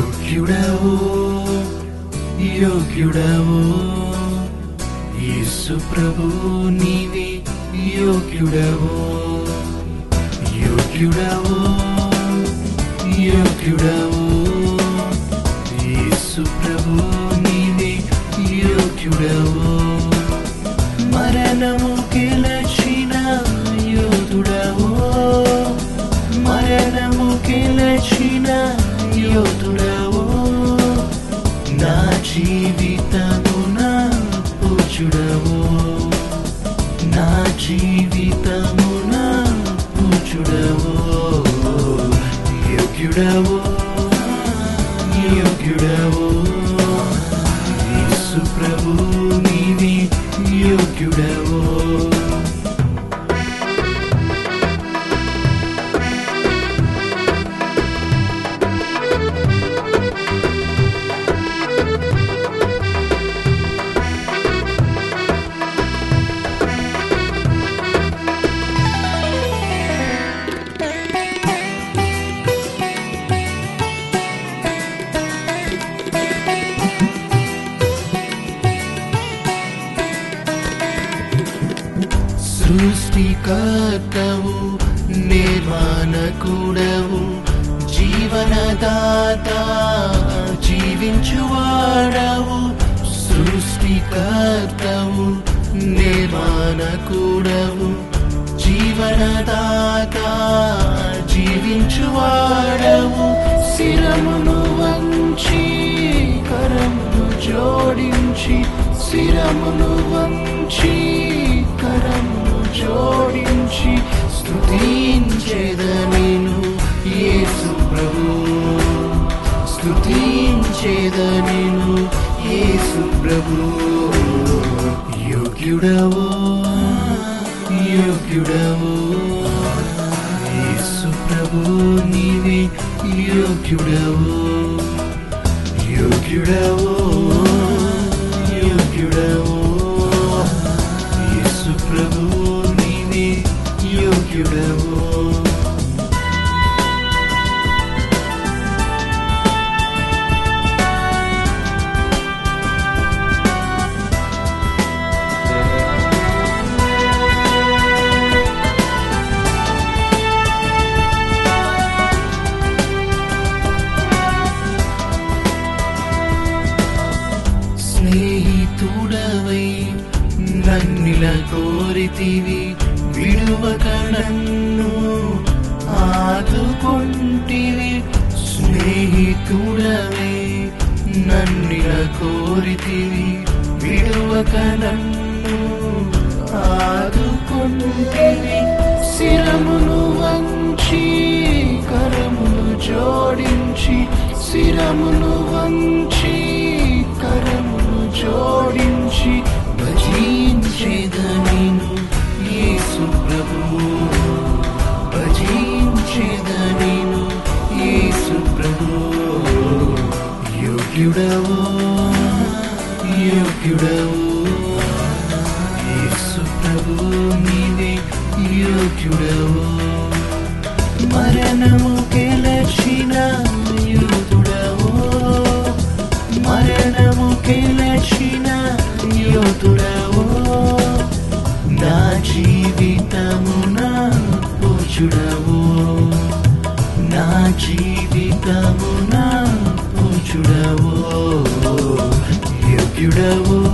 యోగ్యుడవు యోగ్యుడవు యేసు ప్రభు నీవే యోగ్యుడవు యోగ్యుడవు యోగ్యుడవు యేసు ప్రభు నీవే యోగ్యుడవు మరణము గెలచిన యోధుడవు మరణము గెలచిన యోధుడవు నా జీవితమున పూజుడవు నా జీవితమున పూజుడవు యోగ్యుడవు యోగ్యుడవు యేసు ప్రభు నీవే యోగ్యుడవు సృష్టికర్తవు నిర్మాణకుడవు జీవనదాత జీవించువాడవు సృష్టికర్తవు నిర్మాణకుడవు జీవనదాత జీవించువాడవు శిరమును వంచి కరమును జోడించి శిరమును వంచి కరమును జోడించి స్తుతించేదనిను యేసు ప్రభు స్తుతించేదనిను యేసు ప్రభు యోగ్యుడవు యోగ్యుడవు యేసు ప్రభు నీవే యోగ్యుడవు యోగ్యుడవు యోగ్యుడవు యేసు ప్రభు నీవే యోగ్యుడవు స్నేహితుడవై నన్నిల కోరితివి విడువక నన్ను ఆదుకొంటివి స్నేహితుడవై నన్నిల కోరితివి విడువక నన్ను ఆదుకొంటివి శిరమును వంచి కరమును జోడించి శిరమును వంచి కరమును జోడించి భజించేదనిను యేసు ప్రభు భజించేదనిను యేసు ప్రభు యోగ్యుడవు యోగ్యుడవు యేసు ప్రభు నీవే యోగ్యుడవు మరణము గెలచిన యోధుడవు మరణము గెలచిన యోధుడవు నా జీవితమున పూజుడవు నా జీవితమున పూజుడవు యోగ్యుడవు